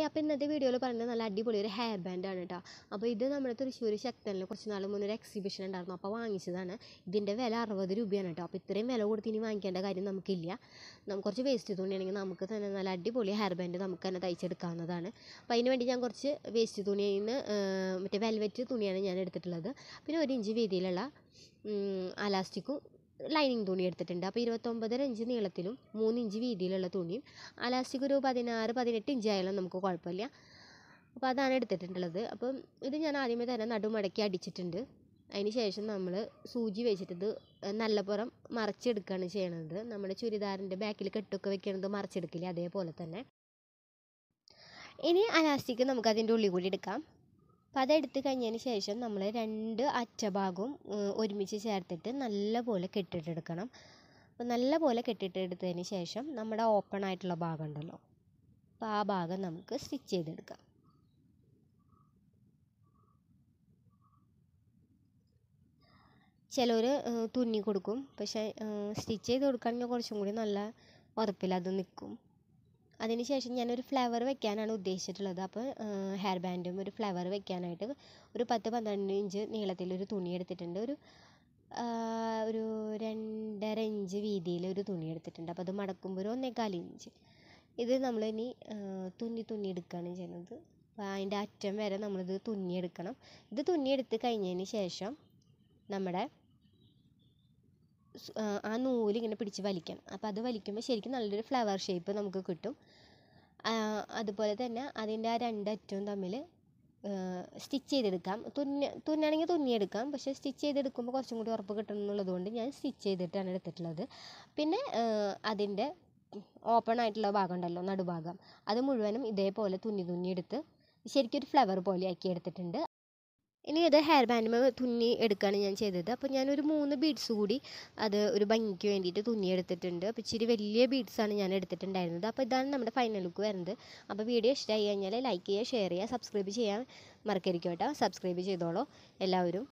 അപ്പോൾ ഇന്നത്തെ വീഡിയോയിൽ പറയുന്നത് നല്ല അടിപൊളി ഒരു ഹെയർ ബാൻഡാണ് കേട്ടോ അപ്പോൾ ഇത് നമ്മുടെ തൃശ്ശൂർ ശക്തനിൽ കുറച്ച് നാൾ മുന്നേ ഒരു എക്സിബിഷൻ ഉണ്ടായിരുന്നു അപ്പോൾ വാങ്ങിച്ചതാണ് ഇതിൻ്റെ വില അറുപത് രൂപയാണ് കേട്ടോ അപ്പോൾ ഇത്രയും വില കൊടുത്ത് ഇനി വാങ്ങിക്കേണ്ട കാര്യം നമുക്കില്ല നമുക്ക് കുറച്ച് വേസ്റ്റ് തുണിയാണെങ്കിൽ നമുക്ക് തന്നെ നല്ല അടിപൊളി ഹെയർ ബാൻഡ് നമുക്ക് തന്നെ തയ്ച്ചെടുക്കാവുന്നതാണ് അപ്പോൾ അതിന് വേണ്ടി ഞാൻ കുറച്ച് വേസ്റ്റ് തുണിയിൽ നിന്ന് മറ്റേ വെൽവെറ്റ് തുണിയാണ് ഞാൻ എടുത്തിട്ടുള്ളത് പിന്നെ ഒരു ഇഞ്ച് വീതിയിലുള്ള അലാസ്റ്റിക്കും ലൈനിങ് തുണി എടുത്തിട്ടുണ്ട് അപ്പോൾ ഇരുപത്തൊമ്പതര ഇഞ്ച് നീളത്തിലും മൂന്ന് ഇഞ്ച് വീതിയിലുള്ള തുണിയും അലാസ്റ്റിക് ഒരു പതിനാറ് പതിനെട്ട് ഇഞ്ച് ആയാലും നമുക്ക് കുഴപ്പമില്ല അപ്പോൾ അതാണ് എടുത്തിട്ടുള്ളത് അപ്പം ഇത് ഞാൻ ആദ്യമേ തന്നെ നടുമടക്കി അടിച്ചിട്ടുണ്ട് അതിന് ശേഷം നമ്മൾ സൂചി വെച്ചിട്ട് ഇത് നല്ലപുറം മറച്ചെടുക്കുകയാണ് ചെയ്യണത് നമ്മുടെ ചുരിദാറിൻ്റെ ബാക്കിൽ കെട്ടൊക്കെ വെക്കുന്നത് മറച്ചെടുക്കില്ലേ അതേപോലെ തന്നെ ഇനി അലാസ്റ്റിക് നമുക്ക് അതിൻ്റെ ഉള്ളിൽ കൂടി എടുക്കാം അപ്പോൾ അതെടുത്ത് കഴിഞ്ഞതിന് ശേഷം നമ്മൾ രണ്ട് അറ്റഭാഗവും ഒരുമിച്ച് ചേർത്തിട്ട് നല്ലപോലെ കെട്ടിട്ടെടുക്കണം അപ്പോൾ നല്ലപോലെ കെട്ടിട്ടെടുത്തതിന് ശേഷം നമ്മുടെ ഓപ്പൺ ആയിട്ടുള്ള ഭാഗം ഉണ്ടല്ലോ അപ്പോൾ ആ ഭാഗം നമുക്ക് സ്റ്റിച്ച് ചെയ്തെടുക്കാം ചിലർ തുന്നി കൊടുക്കും പക്ഷേ സ്റ്റിച്ച് ചെയ്ത് കൊടുക്കുകയാണെങ്കിൽ കുറച്ചും കൂടി നല്ല ഉറപ്പിൽ അത് നിൽക്കും അതിന് ശേഷം ഞാനൊരു ഫ്ലവർ വെക്കാനാണ് ഉദ്ദേശിച്ചിട്ടുള്ളത് അപ്പോൾ ഹെയർ ബാൻഡും ഒരു ഫ്ലവർ വെക്കാനായിട്ട് ഒരു പത്ത് പന്ത്രണ്ട് ഇഞ്ച് നീളത്തിലൊരു തുണി എടുത്തിട്ടുണ്ട് ഒരു ഒരു രണ്ടര ഇഞ്ച് വീതിയിൽ ഒരു തുണി എടുത്തിട്ടുണ്ട് അപ്പോൾ അത് മടക്കുമ്പോൾ ഒരു ഒന്നേകാൽ ഇഞ്ച് ഇത് നമ്മളിനി തുന്നി തുന്നി എടുക്കുകയാണ് ചെയ്യുന്നത് അപ്പോൾ അതിൻ്റെ അറ്റം വരെ നമ്മളിത് തുന്നിയെടുക്കണം ഇത് തുന്നിയെടുത്ത് കഴിഞ്ഞതിന് ശേഷം നമ്മുടെ ആ നൂല് ഇങ്ങനെ പിടിച്ച് വലിക്കണം അപ്പോൾ അത് വലിക്കുമ്പോൾ ശരിക്കും നല്ലൊരു ഫ്ലവർ ഷേപ്പ് നമുക്ക് കിട്ടും അതുപോലെ തന്നെ അതിൻ്റെ ആ രണ്ടറ്റവും തമ്മിൽ സ്റ്റിച്ച് ചെയ്തെടുക്കാം തുന്ന തുന്നണമെങ്കിൽ തുന്നിയെടുക്കാം പക്ഷേ സ്റ്റിച്ച് ചെയ്തെടുക്കുമ്പോൾ കുറച്ചും കൂടി ഉറപ്പ് കിട്ടണം എന്നുള്ളത് കൊണ്ട് ഞാൻ സ്റ്റിച്ച് ചെയ്തിട്ടാണ് എടുത്തിട്ടുള്ളത് പിന്നെ അതിൻ്റെ ഓപ്പൺ ആയിട്ടുള്ള ഭാഗം ഉണ്ടല്ലോ നടുഭാഗം അത് മുഴുവനും ഇതേപോലെ തുന്നി തുന്നി എടുത്ത് ശരിക്കും ഒരു ഫ്ലവർ പോലെ ആക്കി എടുത്തിട്ടുണ്ട് ഇനി ഇത് ഹെയർ ബാൻഡുമേ തുന്നി എടുക്കുകയാണ് ഞാൻ ചെയ്തത് അപ്പോൾ ഞാനൊരു മൂന്ന് ബീഡ്സ് കൂടി അത് ഒരു ഭംഗിക്ക് വേണ്ടിയിട്ട് തുന്നി എടുത്തിട്ടുണ്ട് അപ്പോൾ ഇച്ചിരി വലിയ ബീഡ്സാണ് ഞാൻ എടുത്തിട്ടുണ്ടായിരുന്നത് അപ്പോൾ ഇതാണ് നമ്മുടെ ഫൈനൽ ലുക്ക് വരുന്നത് അപ്പോൾ വീഡിയോ ഇഷ്ടമായി കഴിഞ്ഞാൽ ലൈക്ക് ചെയ്യുക ഷെയർ ചെയ്യുക സബ്സ്ക്രൈബ് ചെയ്യാൻ മറക്കരുത് കേട്ടോ സബ്സ്ക്രൈബ് ചെയ്തോളൂ എല്ലാവരും